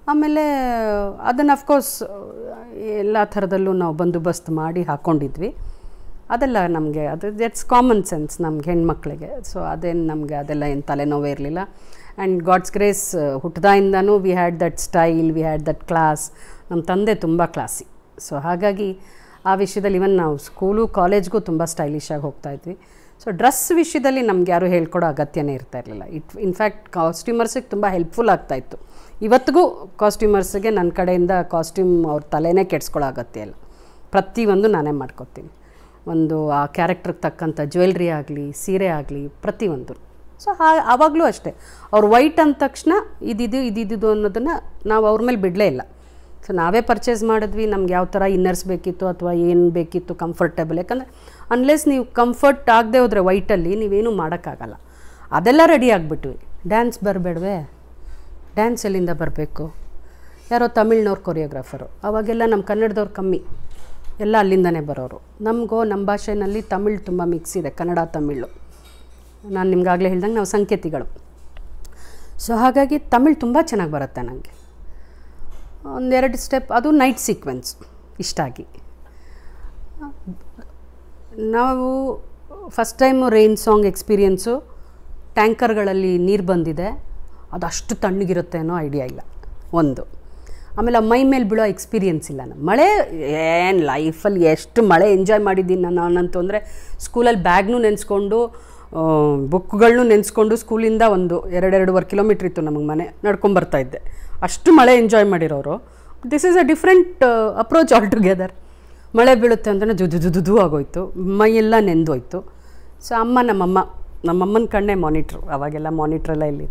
ಆಮೇಲೆ ಅದನ್ನು ಅಫ್ಕೋರ್ಸ್ ಎಲ್ಲ ಥರದಲ್ಲೂ ನಾವು ಬಂದೋಬಸ್ತ್ ಮಾಡಿ ಹಾಕ್ಕೊಂಡಿದ್ವಿ ಅದೆಲ್ಲ ನಮಗೆ ಅದು ದಟ್ಸ್ ಕಾಮನ್ ಸೆನ್ಸ್ ನಮ್ಗೆ ಹೆಣ್ಮಕ್ಳಿಗೆ ಸೊ ಅದೇನು ನಮಗೆ ಅದೆಲ್ಲ ಏನು ತಲೆನೋವೇ ಇರಲಿಲ್ಲ ಆ್ಯಂಡ್ ಗಾಡ್ಸ್ ಗ್ರೇಸ್ ಹುಟ್ಟದಾಯಿಂದನೂ we had that style we had that class ನಮ್ಮ ತಂದೆ ತುಂಬ ಕ್ಲಾಸಿ ಸೊ ಹಾಗಾಗಿ ಆ ವಿಷಯದಲ್ಲಿ ಇವನ್ ನಾವು ಸ್ಕೂಲು ಕಾಲೇಜ್ಗೂ ತುಂಬ ಸ್ಟೈಲಿಶಾಗಿ ಹೋಗ್ತಾಯಿದ್ವಿ ಸೊ ಡ್ರೆಸ್ ವಿಷಯದಲ್ಲಿ ನಮ್ಗೆ ಯಾರೂ ಹೇಳ್ಕೊಡೋ ಅಗತ್ಯನೇ ಇರ್ತಾ ಇರಲಿಲ್ಲ ಇಟ್ ಇನ್ಫ್ಯಾಕ್ಟ್ ಕಾಸ್ಟ್ಯೂಮರ್ಸಿಗೆ ತುಂಬ ಹೆಲ್ಪ್ಫುಲ್ ಆಗ್ತಾಯಿತ್ತು ಇವತ್ತಿಗೂ ಕಾಸ್ಟ್ಯೂಮರ್ಸ್ಗೆ ನನ್ನ ಕಡೆಯಿಂದ ಕಾಸ್ಟ್ಯೂಮ್ ಅವ್ರ ತಲೆನೇ ಕೆಡ್ಸ್ಕೊಳ್ಳೋ ಅಗತ್ಯ ಇಲ್ಲ ಪ್ರತಿಯೊಂದು ನಾನೇ ಮಾಡ್ಕೊತೀನಿ ಒಂದು ಆ ಕ್ಯಾರೆಕ್ಟ್ರಿಗೆ ತಕ್ಕಂಥ ಜ್ಯುವೆಲ್ರಿ ಆಗಲಿ ಸೀರೆ ಆಗಲಿ ಪ್ರತಿಯೊಂದು ಸೊ ಹಾ ಆವಾಗಲೂ ಅಷ್ಟೇ ಅವ್ರು ವೈಟ್ ಅಂದ ತಕ್ಷಣ ಇದಿದು ಇದಿದ್ದು ಅನ್ನೋದನ್ನು ನಾವು ಅವ್ರ ಮೇಲೆ ಬಿಡಲೇ ಇಲ್ಲ ಸೊ ನಾವೇ ಪರ್ಚೇಸ್ ಮಾಡಿದ್ವಿ ನಮ್ಗೆ ಯಾವ ಥರ ಇನ್ನರ್ಸ್ ಬೇಕಿತ್ತು ಅಥವಾ ಏನು ಬೇಕಿತ್ತು ಕಂಫರ್ಟೇಬಲ್ ಯಾಕಂದರೆ ಅನ್ಲೆಸ್ ನೀವು ಕಂಫರ್ಟ್ ಆಗದೆ ಹೋದರೆ ವೈಟಲ್ಲಿ ನೀವೇನು ಮಾಡೋಕ್ಕಾಗಲ್ಲ ಅದೆಲ್ಲ ರೆಡಿ ಆಗಿಬಿಟ್ವಿ ಡ್ಯಾನ್ಸ್ ಬರಬೇಡ್ವೇ ಡ್ಯಾನ್ಸ್ ಎಲ್ಲಿಂದ ಬರಬೇಕು ಯಾರೋ ತಮಿಳ್ನವ್ರು ಕೊರಿಯೋಗ್ರಾಫರು ಅವಾಗೆಲ್ಲ ನಮ್ಮ ಕನ್ನಡದವ್ರು ಕಮ್ಮಿ ಎಲ್ಲ ಅಲ್ಲಿಂದನೇ ಬರೋರು ನಮಗೋ ನಮ್ಮ ಭಾಷೆನಲ್ಲಿ ತಮಿಳ್ ತುಂಬ ಮಿಕ್ಸ್ ಇದೆ ಕನ್ನಡ ತಮಿಳು ನಾನು ನಿಮ್ಗಾಗಲೇ ಹೇಳ್ದಂಗೆ ನಾವು ಸಂಕೇತಿಗಳು ಸೊ ಹಾಗಾಗಿ ತಮಿಳ್ ತುಂಬ ಚೆನ್ನಾಗಿ ಬರುತ್ತೆ ನನಗೆ ಒಂದೆರಡು ಸ್ಟೆಪ್ ಅದು ನೈಟ್ ಸೀಕ್ವೆನ್ಸ್ ಇಷ್ಟ ಆಗಿ ನಾವು first time rain song experience ಟ್ಯಾಂಕರ್ಗಳಲ್ಲಿ ನೀರು ಬಂದಿದೆ ಅದು ಅಷ್ಟು ತಣ್ಣಗಿರುತ್ತೆ ಅನ್ನೋ ಐಡಿಯಾ ಇಲ್ಲ ಒಂದು ಆಮೇಲೆ ಆ ಮೈ ಮೇಲೆ ಬೀಳೋ ಎಕ್ಸ್ಪೀರಿಯೆನ್ಸ್ ಇಲ್ಲ ನಾನು ಮಳೆ ಏನು ಲೈಫಲ್ಲಿ ಎಷ್ಟು ಮಳೆ ಎಂಜಾಯ್ ಮಾಡಿದ್ದೀನಿ ನಾನು ನಾನಂತೂ ಅಂದರೆ ಸ್ಕೂಲಲ್ಲಿ ಬ್ಯಾಗ್ನೂ ನೆನೆಸ್ಕೊಂಡು ಬುಕ್ಗಳನ್ನೂ ನೆನೆಸ್ಕೊಂಡು ಸ್ಕೂಲಿಂದ ಒಂದು ಎರಡೆರಡುವರೆ ಕಿಲೋಮೀಟ್ರ್ ಇತ್ತು ನಮಗೆ ಮನೆ ನಡ್ಕೊಂಬರ್ತಾ ಇದ್ದೆ ಅಷ್ಟು ಮಳೆ ಎಂಜಾಯ್ ಮಾಡಿರೋರು this is a different approach all together ಮಳೆ ಬೀಳುತ್ತೆ ಅಂತಲೇ ಜುದು ಜುದು ಆಗೋಯ್ತು ಮೈಯೆಲ್ಲ ನೆಂದೋಯ್ತು ಸೊ ಅಮ್ಮ ನಮ್ಮಮ್ಮ ನಮ್ಮಮ್ಮನ ಕಣ್ಣೇ ಮಾನಿಟ್ರು ಅವಾಗೆಲ್ಲ ಮಾನಿಟ್ರೆಲ್ಲ ಇಲ್ಲಿ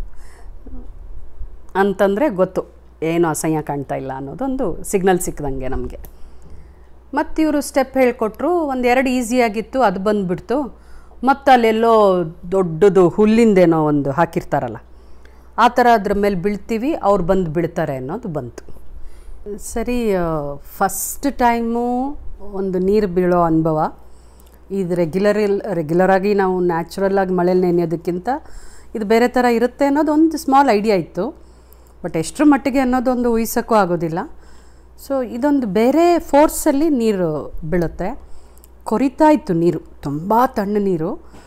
ಅಂತಂದರೆ ಗೊತ್ತು ಏನು ಅಸಹ್ಯ ಕಾಣ್ತಾ ಇಲ್ಲ ಅನ್ನೋದೊಂದು ಸಿಗ್ನಲ್ ಸಿಕ್ಕದಂಗೆ ನಮಗೆ ಮತ್ತು ಇವರು ಸ್ಟೆಪ್ ಹೇಳಿಕೊಟ್ರು ಒಂದು ಎರಡು ಈಸಿಯಾಗಿತ್ತು ಅದು ಬಂದುಬಿಡ್ತು ಮತ್ತು ಅಲ್ಲೆಲ್ಲೋ ದೊಡ್ಡದು ಹುಲ್ಲಿಂದೇನೋ ಒಂದು ಹಾಕಿರ್ತಾರಲ್ಲ ಆ ಥರ ಅದ್ರ ಮೇಲೆ ಬೀಳ್ತೀವಿ ಅವ್ರು ಬಂದು ಬೀಳ್ತಾರೆ ಅನ್ನೋದು ಬಂತು ಸರಿ ಫಸ್ಟ್ ಟೈಮು ಒಂದು ನೀರು ಬೀಳೋ ಅನುಭವ ಇದು ರೆಗ್ಯುಲರ್ ರೆಗ್ಯುಲರಾಗಿ ನಾವು ನ್ಯಾಚುರಲ್ಲಾಗಿ ಮಳೇಲಿ ನೆನೆಯೋದಕ್ಕಿಂತ ಇದು ಬೇರೆ ಥರ ಇರುತ್ತೆ ಅನ್ನೋದು ಒಂದು ಸ್ಮಾಲ್ ಐಡಿಯಾ ಇತ್ತು ಬಟ್ ಎಷ್ಟರ ಮಟ್ಟಿಗೆ ಅನ್ನೋದೊಂದು ಊಹಿಸೋಕ್ಕೂ ಆಗೋದಿಲ್ಲ ಸೊ ಇದೊಂದು ಬೇರೆ ಫೋರ್ಸಲ್ಲಿ ನೀರು ಬೀಳುತ್ತೆ ಕೊರಿತಾ ಇತ್ತು ನೀರು ತುಂಬ ತಣ್ಣ ನೀರು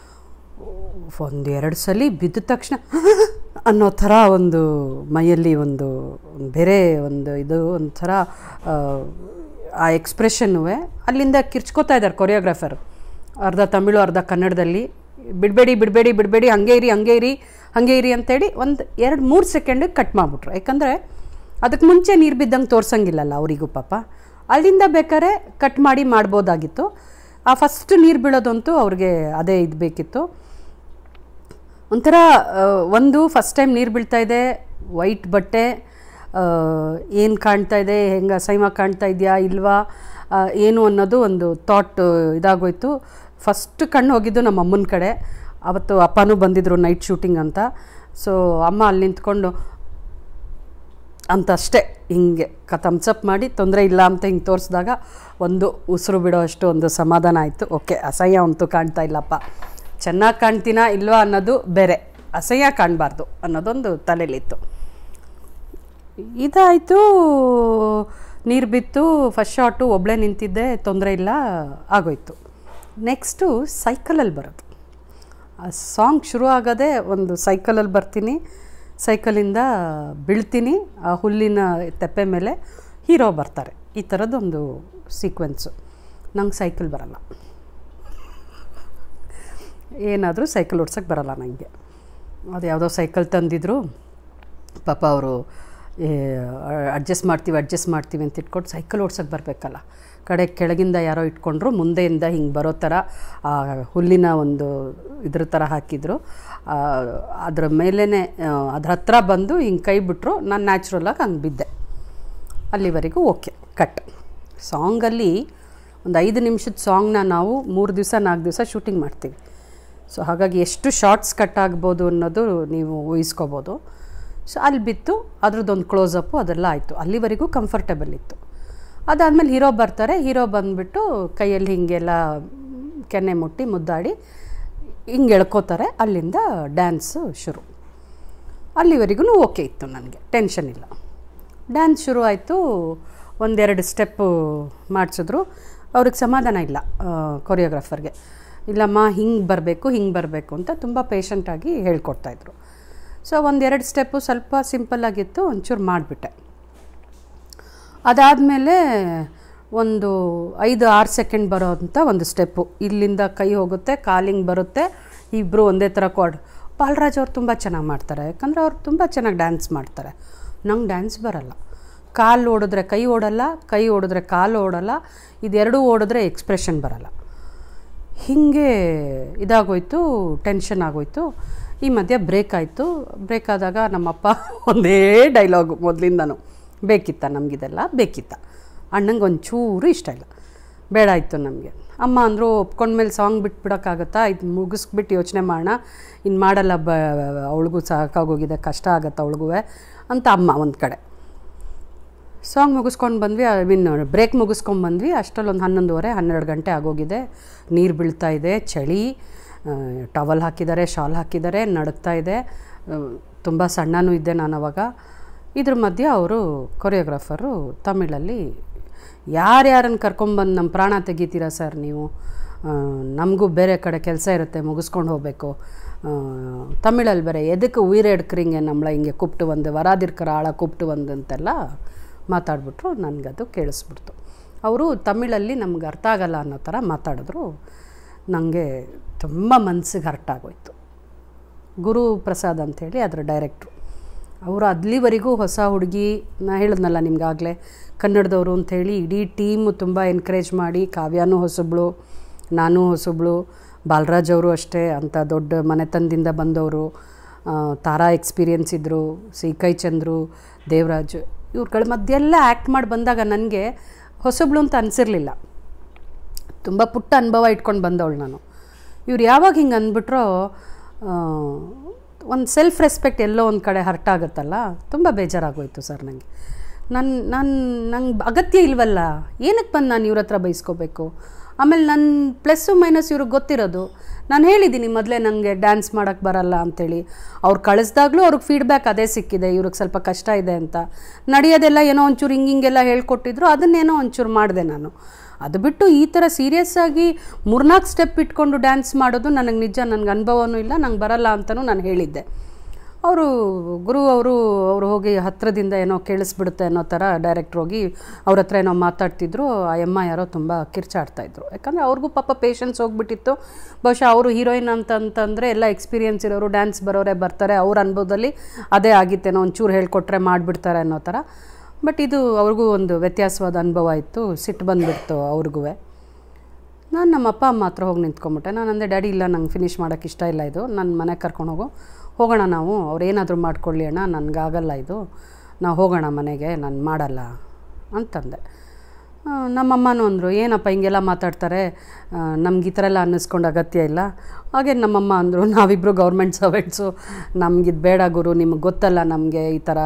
ಒಂದು ಎರಡು ಸಲ ಬಿದ್ದ ತಕ್ಷಣ ಅನ್ನೋ ಥರ ಒಂದು ಮೈಯಲ್ಲಿ ಒಂದು ಬೇರೆ ಒಂದು ಇದು ಒಂಥರ ಆ ಎಕ್ಸ್ಪ್ರೆಷನ್ನೂ ಅಲ್ಲಿಂದ ಕಿರ್ಚ್ಕೋತಾ ಇದ್ದಾರೆ ಕೊರಿಯೋಗ್ರಾಫರ್ ಅರ್ಧ ತಮಿಳು ಅರ್ಧ ಕನ್ನಡದಲ್ಲಿ ಬಿಡಬೇಡಿ ಬಿಡಬೇಡಿ ಬಿಡಬೇಡಿ ಹಂಗೆ ಇರಿ ಹಂಗೆ ಇರಿ ಹಂಗೆ ಇರಿ ಅಂತೇಳಿ ಒಂದು ಎರಡು ಮೂರು ಸೆಕೆಂಡಿಗೆ ಕಟ್ ಮಾಡಿಬಿಟ್ರು ಯಾಕಂದರೆ ಅದಕ್ಕೆ ಮುಂಚೆ ನೀರು ಬಿದ್ದಂಗೆ ತೋರ್ಸಂಗಿಲ್ಲಲ್ಲ ಅವರಿಗೂ ಪಾಪ ಅಲ್ಲಿಂದ ಬೇಕಾದ್ರೆ ಕಟ್ ಮಾಡಿ ಮಾಡ್ಬೋದಾಗಿತ್ತು ಆ ಫಸ್ಟ್ ನೀರು ಬೀಳೋದಂತೂ ಅವ್ರಿಗೆ ಅದೇ ಇದು ಬೇಕಿತ್ತು ಒಂಥರ ಒಂದು ಫಸ್ಟ್ ಟೈಮ್ ನೀರು ಬೀಳ್ತಾ ಇದೆ ವೈಟ್ ಬಟ್ಟೆ ಏನು ಕಾಣ್ತಾ ಇದೆ ಹೆಂಗೆ ಅಸಹ್ಯವಾಗಿ ಕಾಣ್ತಾ ಇದೆಯಾ ಇಲ್ವಾ ಏನು ಅನ್ನೋದು ಒಂದು ಥಾಟ್ ಇದಾಗೋಯ್ತು ಫಸ್ಟ್ ಕಣ್ಣು ಹೋಗಿದ್ದು ನಮ್ಮ ಅಮ್ಮನ ಕಡೆ ಅವತ್ತು ಅಪ್ಪನೂ ಬಂದಿದ್ದರು ನೈಟ್ ಶೂಟಿಂಗ್ ಅಂತ ಸೊ ಅಮ್ಮ ಅಲ್ಲಿ ನಿಂತ್ಕೊಂಡು ಅಂತ ಅಷ್ಟೇ ಹಿಂಗೆ ಕ ತಮ್ಸಪ್ ಮಾಡಿ ತೊಂದರೆ ಇಲ್ಲ ಅಂತ ಹಿಂಗೆ ತೋರಿಸಿದಾಗ ಒಂದು ಉಸಿರು ಬಿಡೋ ಅಷ್ಟು ಒಂದು ಸಮಾಧಾನ ಆಯಿತು ಓಕೆ ಅಸಹ್ಯ ಅಂತೂ ಕಾಣ್ತಾ ಇಲ್ಲಪ್ಪ ಚೆನ್ನಾಗಿ ಕಾಣ್ತೀನಾ ಇಲ್ವಾ ಅನ್ನೋದು ಬೇರೆ ಅಸಹ್ಯ ಕಾಣಬಾರ್ದು ಅನ್ನೋದೊಂದು ತಲೆಯಲ್ಲಿತ್ತು ಇದಾಯಿತು ನೀರು ಬಿತ್ತು ಫಸ್ಟ್ ಶಾಟು ಒಬ್ಬಳೇ ನಿಂತಿದ್ದೆ ತೊಂದರೆ ಇಲ್ಲ ಆಗೋಯ್ತು ನೆಕ್ಸ್ಟು ಸೈಕಲಲ್ಲಿ ಬರೋದು ಆ ಸಾಂಗ್ ಶುರು ಆಗೋದೇ ಒಂದು ಸೈಕಲಲ್ಲಿ ಬರ್ತೀನಿ ಸೈಕಲಿಂದ ಬೀಳ್ತೀನಿ ಆ ಹುಲ್ಲಿನ ತೆಪ್ಪೆ ಮೇಲೆ ಹೀರೋ ಬರ್ತಾರೆ ಈ ಥರದ್ದೊಂದು ಸೀಕ್ವೆನ್ಸು ನಂಗೆ ಸೈಕಲ್ ಬರಲ್ಲ ಏನಾದರೂ ಸೈಕಲ್ ಓಡ್ಸೋಕ್ಕೆ ಬರಲ್ಲ ನನಗೆ ಅದು ಯಾವುದೋ ಸೈಕಲ್ ತಂದಿದ್ರು ಪಾಪ ಅವರು ಅಡ್ಜಸ್ಟ್ ಮಾಡ್ತೀವಿ ಅಡ್ಜಸ್ಟ್ ಮಾಡ್ತೀವಿ ಅಂತ ಇಟ್ಕೊಂಡು ಸೈಕಲ್ ಓಡ್ಸೋಕ್ಕೆ ಬರಬೇಕಲ್ಲ ಕಡೆ ಕೆಳಗಿಂದ ಯಾರೋ ಇಟ್ಕೊಂಡ್ರು ಮುಂದೆಯಿಂದ ಹಿಂಗೆ ಬರೋ ಥರ ಆ ಹುಲ್ಲಿನ ಒಂದು ಇದ್ರ ಥರ ಹಾಕಿದ್ರು ಅದ್ರ ಮೇಲೇ ಅದ್ರ ಹತ್ರ ಬಂದು ಹಿಂಗೆ ಕೈ ಬಿಟ್ಟರು ನಾನು ನ್ಯಾಚುರಲಾಗಿ ಹಂಗೆ ಬಿದ್ದೆ ಅಲ್ಲಿವರೆಗೂ ಓಕೆ ಕಟ್ ಸಾಂಗಲ್ಲಿ ಒಂದು ಐದು ನಿಮಿಷದ ಸಾಂಗ್ನ ನಾವು ಮೂರು ದಿವಸ ನಾಲ್ಕು ದಿವಸ ಶೂಟಿಂಗ್ ಮಾಡ್ತೀವಿ ಸೊ ಹಾಗಾಗಿ ಎಷ್ಟು ಶಾರ್ಟ್ಸ್ ಕಟ್ ಆಗ್ಬೋದು ಅನ್ನೋದು ನೀವು ಊಹಿಸ್ಕೋಬೋದು ಸೊ ಅಲ್ಲಿ ಬಿತ್ತು ಅದ್ರದ್ದೊಂದು ಕ್ಲೋಸಪ್ಪು ಅದೆಲ್ಲ ಆಯಿತು ಅಲ್ಲಿವರೆಗೂ ಕಂಫರ್ಟಬಲ್ ಇತ್ತು ಅದಾದಮೇಲೆ ಹೀರೋ ಬರ್ತಾರೆ ಹೀರೋ ಬಂದುಬಿಟ್ಟು ಕೈಯಲ್ಲಿ ಹೀಗೆಲ್ಲ ಕೆನ್ನೆ ಮುಟ್ಟಿ ಮುದ್ದಾಡಿ ಹಿಂಗೆ ಎಳ್ಕೋತಾರೆ ಅಲ್ಲಿಂದ ಡ್ಯಾನ್ಸು ಶುರು ಅಲ್ಲಿವರೆಗೂ ಓಕೆ ಇತ್ತು ನನಗೆ ಟೆನ್ಷನ್ ಇಲ್ಲ ಡ್ಯಾನ್ಸ್ ಶುರು ಆಯಿತು ಒಂದೆರಡು ಸ್ಟೆಪ್ಪು ಮಾಡಿಸಿದ್ರು ಅವ್ರಿಗೆ ಸಮಾಧಾನ ಇಲ್ಲ ಕೊರಿಯೋಗ್ರಾಫರ್ಗೆ ಇಲ್ಲಮ್ಮ ಹಿಂಗೆ ಬರಬೇಕು ಹಿಂಗೆ ಬರಬೇಕು ಅಂತ ತುಂಬ ಪೇಷಂಟಾಗಿ ಹೇಳ್ಕೊಡ್ತಾಯಿದ್ರು ಸೊ ಒಂದೆರಡು ಸ್ಟೆಪ್ಪು ಸ್ವಲ್ಪ ಸಿಂಪಲ್ಲಾಗಿತ್ತು ಒಂಚೂರು ಮಾಡಿಬಿಟ್ಟೆ ಅದಾದಮೇಲೆ ಒಂದು ಐದು ಆರು ಸೆಕೆಂಡ್ ಬರೋ ಅಂಥ ಒಂದು ಸ್ಟೆಪ್ಪು ಇಲ್ಲಿಂದ ಕೈ ಹೋಗುತ್ತೆ ಕಾಲಿಂಗ್ ಬರುತ್ತೆ ಇಬ್ಬರು ಒಂದೇ ಥರ ಕೋಡ್ ಬಾಲರಾಜ್ ಅವ್ರು ತುಂಬ ಚೆನ್ನಾಗಿ ಮಾಡ್ತಾರೆ ಯಾಕಂದರೆ ಅವ್ರು ತುಂಬ ಚೆನ್ನಾಗಿ ಡ್ಯಾನ್ಸ್ ಮಾಡ್ತಾರೆ ನಂಗೆ ಡ್ಯಾನ್ಸ್ ಬರಲ್ಲ ಕಾಲು ಓಡಿದ್ರೆ ಕೈ ಓಡಲ್ಲ ಕೈ ಓಡಿದ್ರೆ ಕಾಲು ಓಡಲ್ಲ ಇದೆರಡೂ ಓಡಿದ್ರೆ ಎಕ್ಸ್ಪ್ರೆಷನ್ ಬರಲ್ಲ ಹೀಗೆ ಇದಾಗೋಯ್ತು ಟೆನ್ಷನ್ ಆಗೋಯ್ತು ಈ ಮಧ್ಯೆ ಬ್ರೇಕ್ ಆಯಿತು ಬ್ರೇಕ್ ಆದಾಗ ನಮ್ಮಪ್ಪ ಒಂದೇ ಡೈಲಾಗು ಮೊದಲಿಂದನೂ ಬೇಕಿತ್ತ ನಮಗಿದೆಲ್ಲ ಬೇಕಿತ್ತ ಅಣ್ಣಂಗೆ ಒಂಚೂರು ಇಷ್ಟ ಇಲ್ಲ ಬೇಡ ಇತ್ತು ನಮಗೆ ಅಮ್ಮ ಅಂದರು ಒಪ್ಕೊಂಡ್ಮೇಲೆ ಸಾಂಗ್ ಬಿಟ್ಬಿಡೋಕ್ಕಾಗತ್ತಾ ಇದು ಮುಗಿಸ್ಬಿಟ್ಟು ಯೋಚನೆ ಮಾಡೋಣ ಇನ್ನು ಮಾಡಲ್ಲ ಬ ಅವಳಿಗೂ ಸಾಕಾಗೋಗಿದೆ ಕಷ್ಟ ಆಗತ್ತೆ ಅವಳಿಗೂ ಅಂತ ಅಮ್ಮ ಒಂದು ಕಡೆ ಸಾಂಗ್ ಮುಗಿಸ್ಕೊಂಡು ಬಂದ್ವಿ ಐ ಮೀನ್ ಬ್ರೇಕ್ ಮುಗಿಸ್ಕೊಂಡು ಬಂದ್ವಿ ಅಷ್ಟರಲ್ಲಿ ಒಂದು ಹನ್ನೊಂದುವರೆ ಹನ್ನೆರಡು ಗಂಟೆ ಆಗೋಗಿದೆ ನೀರು ಬೀಳ್ತಾ ಇದೆ ಚಳಿ ಟವಲ್ ಹಾಕಿದ್ದಾರೆ ಶಾಲ್ ಹಾಕಿದ್ದಾರೆ ನಡುಗ್ತಾ ಇದೆ ತುಂಬ ಸಣ್ಣನೂ ಇದ್ದೆ ನಾನು ಅವಾಗ ಇದ್ರ ಮಧ್ಯೆ ಅವರು ಕೊರಿಯೋಗ್ರಾಫರು ತಮಿಳಲ್ಲಿ ಯಾರ್ಯಾರನ್ನು ಕರ್ಕೊಂಬಂದು ನಮ್ಮ ಪ್ರಾಣ ತೆಗಿತೀರಾ ಸರ್ ನೀವು ನಮಗೂ ಬೇರೆ ಕಡೆ ಕೆಲಸ ಇರುತ್ತೆ ಮುಗಿಸ್ಕೊಂಡು ಹೋಗಬೇಕು ತಮಿಳಲ್ಲಿ ಬೇರೆ ಎದಕ್ಕೆ ಉಯಿರೆ ಎಡ್ಕ್ರಿಂಗೆ நம்மளை ಹಿಂಗೆ ಕುಪ್ಟು ಒಂದು ವರಾದಿರ್ಕರ ಆಳ ಕುಪ್ಟು ಒಂದು ಅಂತೆಲ್ಲ ಮಾತಾಡ್ಬಿಟ್ರು ನನಗದು ಕೇಳಿಸ್ಬಿಡ್ತು ಅವರು ತಮಿಳಲ್ಲಿ ನಮ್ಗೆ ಅರ್ಥ ಆಗಲ್ಲ ಅನ್ನೋ ಥರ ಮಾತಾಡಿದ್ರು ನನಗೆ ತುಂಬ ಮನಸ್ಸಿಗೆ ಹರ್ಟ್ ಆಗೋಯ್ತು ಗುರು ಪ್ರಸಾದ್ ಅಂಥೇಳಿ ಅದರ ಡೈರೆಕ್ಟ್ರು ಅವರು ಅಲ್ಲಿವರೆಗೂ ಹೊಸ ಹುಡುಗಿ ನಾ ಹೇಳಿದ್ನಲ್ಲ ನಿಮ್ಗಾಗಲೇ ಕನ್ನಡದವರು ಅಂಥೇಳಿ ಇಡೀ ಟೀಮು ತುಂಬ ಎನ್ಕರೇಜ್ ಮಾಡಿ ಕಾವ್ಯಾನೂ ಹೊಸಬ್ಳು ನಾನು ಹೊಸಬ್ಳು ಬಾಲರಾಜ್ ಅವರು ಅಷ್ಟೇ ಅಂಥ ದೊಡ್ಡ ಮನೆತನದಿಂದ ಬಂದವರು ತಾರಾ ಎಕ್ಸ್ಪೀರಿಯನ್ಸ್ ಇದ್ದರು ಸಿ ಕೈ ಚಂದ್ರು ದೇವರಾಜ್ ಇವ್ರುಗಳ ಮಧ್ಯೆಲ್ಲ ಆ್ಯಕ್ಟ್ ಮಾಡಿ ಬಂದಾಗ ನನಗೆ ಹೊಸಬ್ಳು ಅಂತ ಅನಿಸಿರ್ಲಿಲ್ಲ ತುಂಬ ಪುಟ್ಟ ಅನುಭವ ಇಟ್ಕೊಂಡು ಬಂದವಳು ನಾನು ಇವ್ರು ಯಾವಾಗ ಹಿಂಗೆ ಅಂದ್ಬಿಟ್ರೋ ಒಂದು ಸೆಲ್ಫ್ ರೆಸ್ಪೆಕ್ಟ್ ಎಲ್ಲೋ ಒಂದು ಕಡೆ ಹರ್ಟ್ ಆಗುತ್ತಲ್ಲ ತುಂಬ ಬೇಜಾರಾಗೋಯ್ತು ಸರ್ ನನಗೆ ನನ್ನ ನಾನು ನಂಗೆ ಅಗತ್ಯ ಇಲ್ವಲ್ಲ ಏನಕ್ಕೆ ಬಂದು ನಾನು ಇವ್ರ ಹತ್ರ ಬೈಸ್ಕೋಬೇಕು ಆಮೇಲೆ ನನ್ನ ಪ್ಲಸ್ಸು ಮೈನಸ್ ಇವ್ರಿಗೆ ಗೊತ್ತಿರೋದು ನಾನು ಹೇಳಿದ್ದೀನಿ ಮೊದಲೇ ನನಗೆ ಡ್ಯಾನ್ಸ್ ಮಾಡೋಕ್ಕೆ ಬರಲ್ಲ ಅಂಥೇಳಿ ಅವ್ರು ಕಳಿಸ್ದಾಗಲೂ ಅವ್ರಿಗೆ ಫೀಡ್ಬ್ಯಾಕ್ ಅದೇ ಸಿಕ್ಕಿದೆ ಇವ್ರಿಗೆ ಸ್ವಲ್ಪ ಕಷ್ಟ ಇದೆ ಅಂತ ನಡೆಯೋದೆಲ್ಲ ಏನೋ ಒಂಚೂರು ಹಿಂಗೆ ಹಿಂಗೆಲ್ಲ ಹೇಳ್ಕೊಟ್ಟಿದ್ರು ಅದನ್ನೇನೋ ಒಂಚೂರು ಮಾಡಿದೆ ನಾನು ಅದು ಬಿಟ್ಟು ಈ ಥರ ಸೀರಿಯಸ್ ಆಗಿ ಮೂರ್ನಾಲ್ಕು ಸ್ಟೆಪ್ ಇಟ್ಕೊಂಡು ಡ್ಯಾನ್ಸ್ ಮಾಡೋದು ನನಗೆ ನಿಜ ನನಗೆ ಅನುಭವನೂ ಇಲ್ಲ ನಂಗೆ ಬರಲ್ಲ ಅಂತಲೂ ನಾನು ಹೇಳಿದ್ದೆ ಅವರು ಗುರು ಅವರು ಅವರು ಹೋಗಿ ಹತ್ರದಿಂದ ಏನೋ ಕೇಳಿಸ್ಬಿಡುತ್ತೆ ಅನ್ನೋ ಥರ ಡೈರೆಕ್ಟ್ರ್ ಹೋಗಿ ಅವ್ರ ಹತ್ರ ಏನೋ ಮಾತಾಡ್ತಿದ್ರು ಆ ಎಮ್ಮ ಯಾರೋ ತುಂಬ ಕಿರ್ಚಾಡ್ತಾಯಿದ್ರು ಯಾಕಂದರೆ ಅವ್ರಿಗೂ ಪಾಪ ಪೇಷನ್ಸ್ ಹೋಗ್ಬಿಟ್ಟಿತ್ತು ಬಹುಶಃ ಅವರು ಹೀರೋಯಿನ್ ಅಂತ ಅಂತಂದರೆ ಎಲ್ಲ ಎಕ್ಸ್ಪೀರಿಯನ್ಸ್ ಇರೋರು ಡ್ಯಾನ್ಸ್ ಬರೋರೆ ಬರ್ತಾರೆ ಅವ್ರ ಅನುಭವದಲ್ಲಿ ಅದೇ ಆಗಿತ್ತೇನೋ ಒಂಚೂರು ಹೇಳ್ಕೊಟ್ರೆ ಮಾಡಿಬಿಡ್ತಾರೆ ಅನ್ನೋ ಥರ ಬಟ್ ಇದು ಅವ್ರಿಗೂ ಒಂದು ವ್ಯತ್ಯಾಸವಾದ ಅನುಭವ ಇತ್ತು ಸಿಟ್ಟು ಬಂದುಬಿಡ್ತು ಅವ್ರಿಗೂ ನಾನು ನಮ್ಮ ಅಪ್ಪ ಅಮ್ಮ ಹತ್ರ ಹೋಗಿ ನಿಂತ್ಕೊಂಬಿಟ್ಟೆ ನಾನು ಅಂದೆ ಡ್ಯಾಡಿ ಇಲ್ಲ ನಂಗೆ ಫಿನಿಷ್ ಮಾಡೋಕ್ಕೆ ಇಷ್ಟ ಇಲ್ಲ ಇದು ನನ್ನ ಮನೆಗೆ ಕರ್ಕೊಂಡು ಹೋಗು ಹೋಗೋಣ ನಾವು ಅವ್ರು ಏನಾದರೂ ಮಾಡ್ಕೊಳ್ಳಿ ಅಣ್ಣ ನನಗಾಗಲ್ಲ ಇದು ನಾವು ಹೋಗೋಣ ಮನೆಗೆ ನಾನು ಮಾಡಲ್ಲ ಅಂತಂದೆ ನಮ್ಮಮ್ಮನೂ ಅಂದರು ಏನಪ್ಪ ಹಿಂಗೆಲ್ಲ ಮಾತಾಡ್ತಾರೆ ನಮ್ಗೆ ಈ ಥರ ಎಲ್ಲ ಅನ್ನಿಸ್ಕೊಂಡು ಅಗತ್ಯ ಇಲ್ಲ ಹಾಗೆ ನಮ್ಮಮ್ಮ ಅಂದರು ನಾವಿಬ್ಬರು ಗೌರ್ಮೆಂಟ್ ಸರ್ವೆಂಟ್ಸು ನಮಗಿದು ಬೇಡ ಗುರು ನಿಮಗೆ ಗೊತ್ತಲ್ಲ ನಮಗೆ ಈ ಥರ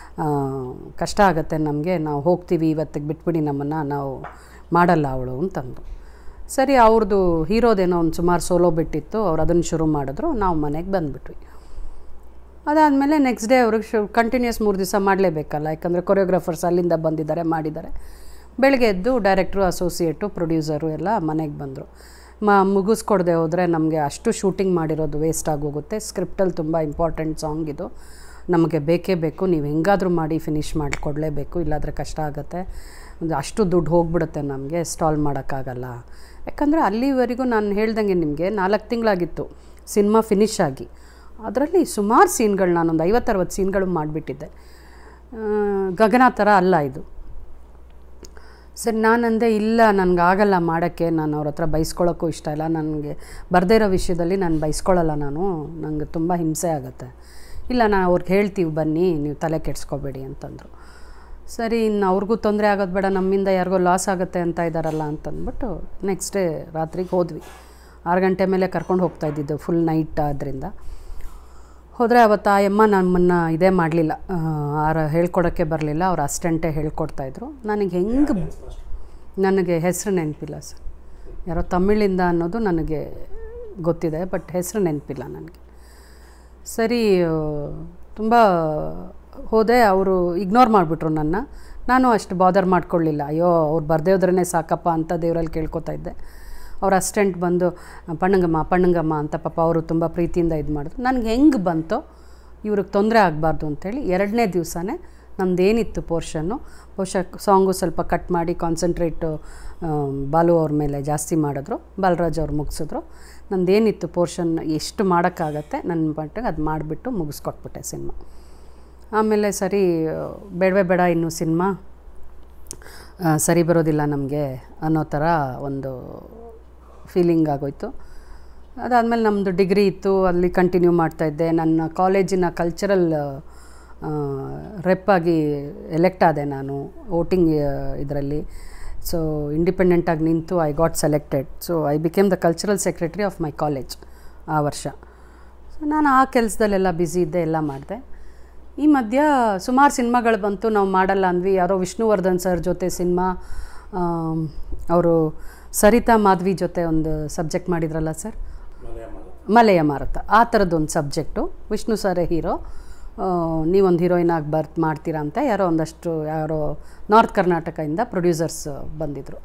ಕಷ್ಟ ಆಗುತ್ತೆ ನಮಗೆ ನಾವು ಹೋಗ್ತೀವಿ ಇವತ್ತಿಗೆ ಬಿಟ್ಬಿಡಿ ನಮ್ಮನ್ನು ನಾವು ಮಾಡಲ್ಲ ಅವಳು ಅಂತಂದು ಸರಿ ಅವ್ರದ್ದು ಹೀರೋದೇನೋ ಒಂದು ಸುಮಾರು ಸೋಲೋ ಬಿಟ್ಟಿತ್ತು ಅವ್ರು ಅದನ್ನು ಶುರು ಮಾಡಿದ್ರು ನಾವು ಮನೆಗೆ ಬಂದುಬಿಟ್ವಿ ಅದಾದಮೇಲೆ ನೆಕ್ಸ್ಟ್ ಡೇ ಅವ್ರಿಗೆ ಶು ಕಂಟಿನ್ಯೂಸ್ ಮೂರು ದಿವಸ ಮಾಡಲೇಬೇಕಲ್ಲ ಯಾಕಂದರೆ ಕೊರಿಯೋಗ್ರಾಫರ್ಸ್ ಅಲ್ಲಿಂದ ಬಂದಿದ್ದಾರೆ ಮಾಡಿದ್ದಾರೆ ಬೆಳಗ್ಗೆ ಎದ್ದು ಡೈರೆಕ್ಟ್ರು ಅಸೋಸಿಯೇಟು ಪ್ರೊಡ್ಯೂಸರು ಎಲ್ಲ ಮನೆಗೆ ಬಂದರು ಮ ಮುಗಿಸ್ಕೊಡದೆ ಹೋದರೆ ನಮಗೆ ಅಷ್ಟು ಶೂಟಿಂಗ್ ಮಾಡಿರೋದು ವೇಸ್ಟ್ ಆಗೋಗುತ್ತೆ ಸ್ಕ್ರಿಪ್ಟಲ್ಲಿ ತುಂಬ ಇಂಪಾರ್ಟೆಂಟ್ ಸಾಂಗ್ ಇದು ನಮಗೆ ಬೇಕೇ ಬೇಕು ನೀವು ಹೆಂಗಾದರೂ ಮಾಡಿ ಫಿನಿಷ್ ಮಾಡಿಕೊಡ್ಲೇಬೇಕು ಇಲ್ಲಾಂದರೆ ಕಷ್ಟ ಆಗುತ್ತೆ ಒಂದು ಅಷ್ಟು ದುಡ್ಡು ಹೋಗ್ಬಿಡುತ್ತೆ ನಮಗೆ ಸ್ಟಾಲ್ ಮಾಡೋಕ್ಕಾಗಲ್ಲ ಯಾಕಂದರೆ ಅಲ್ಲಿವರೆಗೂ ನಾನು ಹೇಳ್ದಂಗೆ ನಿಮಗೆ ನಾಲ್ಕು ತಿಂಗಳಾಗಿತ್ತು ಸಿನಿಮಾ ಫಿನಿಷ್ ಆಗಿ ಅದರಲ್ಲಿ ಸುಮಾರು ಸೀನ್ಗಳು ನಾನೊಂದು ಐವತ್ತರವತ್ತು ಸೀನ್ಗಳು ಮಾಡಿಬಿಟ್ಟಿದ್ದೆ ಗಗನ ಥರ ಅಲ್ಲ ಇದು ಸರಿ ನಾನಂದೆ ಇಲ್ಲ ನನಗಾಗಲ್ಲ ಮಾಡೋಕ್ಕೆ ನಾನು ಅವ್ರ ಹತ್ರ ಬೈಸ್ಕೊಳ್ಳೋಕ್ಕೂ ಇಷ್ಟ ಇಲ್ಲ ನನಗೆ ಬರದೇ ಇರೋ ವಿಷಯದಲ್ಲಿ ನಾನು ಬೈಸ್ಕೊಳ್ಳಲ್ಲ ನಾನು ನನಗೆ ತುಂಬ ಹಿಂಸೆ ಆಗುತ್ತೆ ಇಲ್ಲ ನಾನು ಅವ್ರಿಗೆ ಹೇಳ್ತೀವಿ ಬನ್ನಿ ನೀವು ತಲೆ ಕೆಡ್ಸ್ಕೊಬೇಡಿ ಅಂತಂದರು ಸರಿ ಇನ್ನು ಅವ್ರಿಗೂ ತೊಂದರೆ ಆಗೋದು ಬೇಡ ನಮ್ಮಿಂದ ಯಾರಿಗೋ ಲಾಸ್ ಆಗುತ್ತೆ ಅಂತ ಇದ್ದಾರಲ್ಲ ಅಂತಂದ್ಬಿಟ್ಟು ನೆಕ್ಸ್ಟ್ ಡೇ ರಾತ್ರಿಗೆ ಹೋದ್ವಿ ಆರು ಗಂಟೆ ಮೇಲೆ ಕರ್ಕೊಂಡು ಹೋಗ್ತಾ ಇದ್ದಿದ್ದು ಫುಲ್ ನೈಟ್ ಆದ್ದರಿಂದ ಹೋದರೆ ಅವತ್ತು ಆ ಅಮ್ಮ ನಮ್ಮನ್ನು ಇದೇ ಮಾಡಲಿಲ್ಲ ಆರ ಹೇಳ್ಕೊಡೋಕ್ಕೆ ಬರಲಿಲ್ಲ ಅವ್ರ ಅಸ್ಟೆಂಟೇ ಹೇಳ್ಕೊಡ್ತಾಯಿದ್ರು ನನಗೆ ಹೆಂಗೆ ನನಗೆ ಹೆಸರು ನೆನಪಿಲ್ಲ ಸರ್ ಯಾರೋ ತಮಿಳಿಂದ ಅನ್ನೋದು ನನಗೆ ಗೊತ್ತಿದೆ ಬಟ್ ಹೆಸರು ನೆನಪಿಲ್ಲ ನನಗೆ ಸರಿ ತುಂಬ ಹೋದೆ ಅವರು ಇಗ್ನೋರ್ ಮಾಡಿಬಿಟ್ರು ನನ್ನ ನಾನು ಅಷ್ಟು ಬಾದರ್ ಮಾಡ್ಕೊಳ್ಳಿಲ್ಲ ಅಯ್ಯೋ ಅವ್ರು ಬರ್ದೇ ಹೋದ್ರೇ ಸಾಕಪ್ಪ ಅಂತ ದೇವರಲ್ಲಿ ಕೇಳ್ಕೊತಾ ಇದ್ದೆ ಅವ್ರ ಅಸ್ಟೆಂಟ್ ಬಂದು ಪಣ್ಣಂಗಮ್ಮ ಪಣ್ಣಂಗಮ್ಮ ಅಂತ ಪಾಪ ಅವರು ತುಂಬ ಪ್ರೀತಿಯಿಂದ ಇದು ಮಾಡಿದ್ರು ನನಗೆ ಹೆಂಗೆ ಬಂತೋ ಇವ್ರಿಗೆ ತೊಂದರೆ ಆಗಬಾರ್ದು ಅಂತೇಳಿ ಎರಡನೇ ದಿವಸನೇ ನಮ್ಮದೇನಿತ್ತು ಪೋರ್ಷನ್ನು ಬಹುಶಃ ಸಾಂಗು ಸ್ವಲ್ಪ ಕಟ್ ಮಾಡಿ ಕಾನ್ಸಂಟ್ರೇಟು ಬಾಲು ಅವ್ರ ಮೇಲೆ ಜಾಸ್ತಿ ಮಾಡಿದ್ರು ಬಾಲರಾಜ್ ಅವ್ರು ಮುಗಿಸಿದ್ರು ನಂದೇನಿತ್ತು ಪೋರ್ಷನ್ ಎಷ್ಟು ಮಾಡೋಕ್ಕಾಗತ್ತೆ ನನ್ನ ಮಟ್ಟಿಗೆ ಅದು ಮಾಡಿಬಿಟ್ಟು ಮುಗಿಸ್ಕೊಟ್ಬಿಟ್ಟೆ ಸಿನಿಮಾ ಆಮೇಲೆ ಸರಿ ಬೇಡವೇ ಬೇಡ ಇನ್ನು ಸಿನಿಮಾ ಆ, ಸರಿ ಬರೋದಿಲ್ಲ ನಮಗೆ ಅನ್ನೋ ಥರ ಒಂದು ಫೀಲಿಂಗ್ ಆಗೋಯ್ತು ಅದಾದಮೇಲೆ ನಮ್ಮದು ಡಿಗ್ರಿ ಇತ್ತು ಅಲ್ಲಿ ಕಂಟಿನ್ಯೂ ಮಾಡ್ತಾಯಿದ್ದೆ ನನ್ನ ಕಾಲೇಜಿನ ಕಲ್ಚರಲ್ ರೆಪ್ ಆಗಿ ಎಲೆಕ್ಟ್ ಆದೆ ನಾನು ವೋಟಿಂಗ್ ಇದರಲ್ಲಿ ಸೊ ಇಂಡಿಪೆಂಡೆಂಟಾಗಿ ನಿಂತು I got selected so I became the cultural secretary of my college ಆ ವರ್ಷ ಸೊ ನಾನು ಆ ಕೆಲಸದಲ್ಲೆಲ್ಲ ಬ್ಯುಸಿ ಇದ್ದೆ ಎಲ್ಲ ಮಾಡಿದೆ ಈ ಮಧ್ಯ ಸುಮಾರು ಸಿನಿಮಾಗಳು ಬಂತು ನಾವು ಮಾಡಲ್ಲ ಅಂದ್ವಿ ಯಾರೋ ವಿಷ್ಣುವರ್ಧನ್ ಸರ್ ಜೊತೆ ಸಿನಿಮಾ ಅವರು ಸರಿತಾ ಮಾಧವಿ ಜೊತೆ ಒಂದು ಸಬ್ಜೆಕ್ಟ್ ಮಾಡಿದ್ರಲ್ಲ ಸರ್ ಮಲೆಯ ಮಾರುತ ಆ ಥರದ್ದೊಂದು ಸಬ್ಜೆಕ್ಟು ವಿಷ್ಣು ಸರೇ ಹೀರೋ ನೀವೊಂದು ಹೀರೋಯಿನ್ ಆಗಿ ಬರ್ತ್ ಮಾಡ್ತೀರಾ ಅಂತ ಯಾರೋ ಒಂದಷ್ಟು ಯಾರೋ ನಾರ್ತ್ ಕರ್ನಾಟಕದಿಂದ ಪ್ರೊಡ್ಯೂಸರ್ಸ್ ಬಂದಿದ್ದರು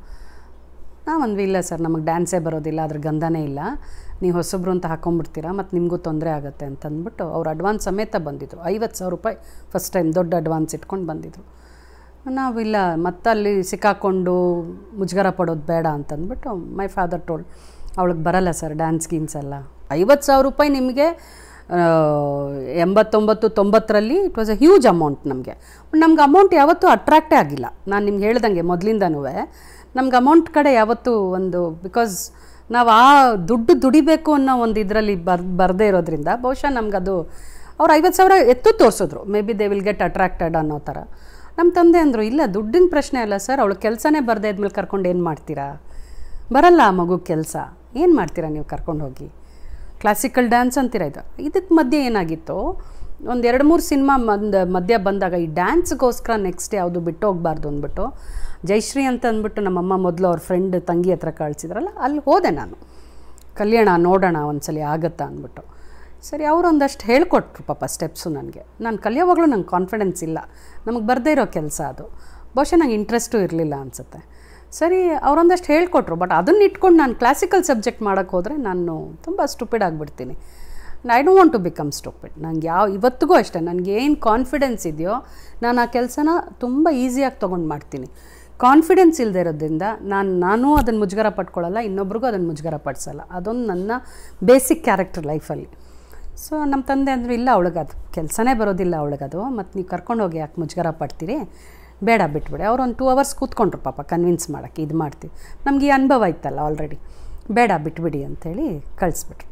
ನಾವೊಂದು ಇಲ್ಲ ಸರ್ ನಮಗೆ ಡ್ಯಾನ್ಸೇ ಬರೋದಿಲ್ಲ ಅದ್ರ ಗಂಧನೇ ಇಲ್ಲ ನೀವು ಹೊಸಬ್ರು ಅಂತ ಹಾಕೊಂಡ್ಬಿಡ್ತೀರಾ ಮತ್ತು ನಿಮಗೂ ತೊಂದರೆ ಆಗುತ್ತೆ ಅಂತ ಅಂದ್ಬಿಟ್ಟು ಅವ್ರು ಅಡ್ವಾನ್ಸ್ ಸಮೇತ ಬಂದಿದ್ದರು ಐವತ್ತು ಸಾವಿರ ರೂಪಾಯಿ ಫಸ್ಟ್ ಟೈಮ್ ದೊಡ್ಡ ಅಡ್ವಾನ್ಸ್ ಇಟ್ಕೊಂಡು ಬಂದಿದ್ದರು ನಾವಿಲ್ಲ ಮತ್ತಲ್ಲಿ ಸಿಕ್ಕಾಕೊಂಡು ಮುಜುಗರ ಪಡೋದು ಬೇಡ ಅಂತಂದ್ಬಿಟ್ಟು ಮೈ ಫಾದರ್ ಟೋಲ್ಡ್ ಅವಳಿಗೆ ಬರಲ್ಲ ಸರ್ ಡ್ಯಾನ್ಸ್ ಗೀನ್ಸ್ ಎಲ್ಲ ಐವತ್ತು ಸಾವಿರ ರೂಪಾಯಿ ನಿಮಗೆ ಆ, ಎಂಬತ್ತೊಂಬತ್ತು ತೊಂಬತ್ತರಲ್ಲಿ it was a huge amount ನಮಗೆ ನಮ್ಗೆ ಅಮೌಂಟ್ ಯಾವತ್ತೂ ಅಟ್ರಾಕ್ಟೇ ಆಗಿಲ್ಲ ನಾನು ನಿಮ್ಗೆ ಹೇಳ್ದಂಗೆ ಮೊದಲಿಂದನೂ ನಮ್ಗೆ ಅಮೌಂಟ್ ಕಡೆ ಯಾವತ್ತೂ ಒಂದು ಬಿಕಾಸ್ ನಾವು ಆ ದುಡ್ಡು ದುಡಿಬೇಕು ಅನ್ನೋ ಒಂದು ಇದರಲ್ಲಿ ಬರ್ ಬರದೇ ಇರೋದ್ರಿಂದ ಬಹುಶಃ ನಮ್ಗದು ಅವ್ರು ಐವತ್ತು ಸಾವಿರ ಎತ್ತು ತೋರಿಸಿದ್ರು maybe they will get attracted ಅನ್ನೋ ಥರ ನಮ್ಮ ತಂದೆ ಅಂದರು ಇಲ್ಲ ದುಡ್ಡಿನ ಪ್ರಶ್ನೆ ಅಲ್ಲ ಸರ್ ಅವಳು ಕೆಲಸನೇ ಬರದೇ ಇದ್ಮೇಲೆ ಕರ್ಕೊಂಡು ಏನು ಮಾಡ್ತೀರಾ ಬರಲ್ಲ ಆ ಮಗು ಕೆಲಸ ಏನು ಮಾಡ್ತೀರಾ ನೀವು ಕರ್ಕೊಂಡು ಹೋಗಿ ಕ್ಲಾಸಿಕಲ್ ಡ್ಯಾನ್ಸ್ ಅಂತೀರ ಇದು ಇದಕ್ಕೆ ಮಧ್ಯೆ ಏನಾಗಿತ್ತು ಒಂದು ಎರಡು ಮೂರು ಸಿನಿಮಾ ಮಂದ ಮಧ್ಯ ಬಂದಾಗ ಈ ಡ್ಯಾನ್ಸ್ಗೋಸ್ಕರ ನೆಕ್ಸ್ಟ್ ಯಾವುದು ಬಿಟ್ಟು ಹೋಗ್ಬಾರ್ದು ಅಂದ್ಬಿಟ್ಟು ಜಯಶ್ರೀ ಅಂತ ಅಂದ್ಬಿಟ್ಟು ನಮ್ಮಮ್ಮ ಮೊದಲು ಅವ್ರ ಫ್ರೆಂಡ್ ತಂಗಿ ಹತ್ರ ಕಳಿಸಿದ್ರಲ್ಲ ಅಲ್ಲಿ ಹೋದೆ ನಾನು ಕಲ್ಯಾಣ ನೋಡೋಣ ಒಂದ್ಸಲಿ ಆಗತ್ತಾ ಅಂದ್ಬಿಟ್ಟು ಸರಿ ಅವರು ಒಂದಷ್ಟು ಹೇಳ್ಕೊಟ್ರು ಪಾಪ ಸ್ಟೆಪ್ಸು ನನಗೆ ನಾನು ಕಲಿಯೋವಾಗಲೂ ನಂಗೆ ಕಾನ್ಫಿಡೆನ್ಸ್ ಇಲ್ಲ ನಮಗೆ ಬರದೇ ಇರೋ ಕೆಲಸ ಅದು ಬಹುಶಃ ನಂಗೆ ಇಂಟ್ರೆಸ್ಟು ಇರಲಿಲ್ಲ ಅನಿಸುತ್ತೆ ಸರಿ ಅವರೊಂದಷ್ಟು ಹೇಳ್ಕೊಟ್ರು ಬಟ್ ಅದನ್ನ ಇಟ್ಕೊಂಡು ನಾನು ಕ್ಲಾಸಿಕಲ್ ಸಬ್ಜೆಕ್ಟ್ ಮಾಡೋಕ್ಕೆ ಹೋದರೆ ನಾನು ತುಂಬ ಸ್ಟುಪಿಡ್ ಆಗಿಬಿಡ್ತೀನಿ I don't want to become stupid ನಂಗೆ ಯಾವ ಇವತ್ತಿಗೂ ಅಷ್ಟೇ ನನಗೆ ಏನು ಕಾನ್ಫಿಡೆನ್ಸ್ ಇದೆಯೋ ನಾನು ಆ ಕೆಲಸನ ತುಂಬ ಈಸಿಯಾಗಿ ತೊಗೊಂಡು ಮಾಡ್ತೀನಿ ಕಾನ್ಫಿಡೆನ್ಸ್ ಇಲ್ಲದೆ ಇರೋದ್ರಿಂದ ನಾನು ನಾನು ಅದನ್ನು ಮುಜುಗರ ಪಟ್ಕೊಳ್ಳಲ್ಲ ಇನ್ನೊಬ್ರಿಗೂ ಅದನ್ನು ಮುಜುಗರ ಪಡಿಸಲ್ಲ ಅದೊಂದು ನನ್ನ ಬೇಸಿಕ್ ಕ್ಯಾರೆಕ್ಟರ್ ಲೈಫಲ್ಲಿ ಸೊ ನಮ್ಮ ತಂದೆ ಅಂದರು ಇಲ್ಲ ಅವಳಿಗದು ಕೆಲಸನೇ ಬರೋದಿಲ್ಲ ಅವಳಿಗದು ಮತ್ತು ನೀವು ಕರ್ಕೊಂಡೋಗಿ ಯಾಕೆ ಮುಜುಗರ ಪಡ್ತೀರಿ ಬೇಡ ಬಿಟ್ಬಿಡಿ ಅವ್ರು ಒಂದು ಟೂ ಅವರ್ಸ್ ಕೂತ್ಕೊಂಡ್ರು ಪಾಪ ಕನ್ವಿನ್ಸ್ ಮಾಡೋಕ್ಕೆ ಇದು ಮಾಡ್ತೀವಿ ನಮಗೆ ಈ ಅನುಭವ ಇತ್ತಲ್ಲ ಆಲ್ರೆಡಿ ಬೇಡ ಬಿಟ್ಬಿಡಿ ಅಂಥೇಳಿ ಕಳಿಸ್ಬಿಟ್ರು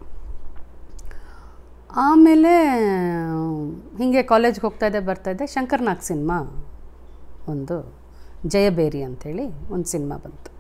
ಆಮೇಲೆ ಹೀಗೆ ಕಾಲೇಜ್ಗೆ ಹೋಗ್ತಾಯಿದ್ದೆ ಬರ್ತಾಯಿದ್ದೆ ಶಂಕರ್ನಾಗ್ ಸಿನಿಮಾ ಒಂದು ಜಯಬೇರಿ ಅಂಥೇಳಿ ಒಂದು ಸಿನಿಮಾ ಬಂತು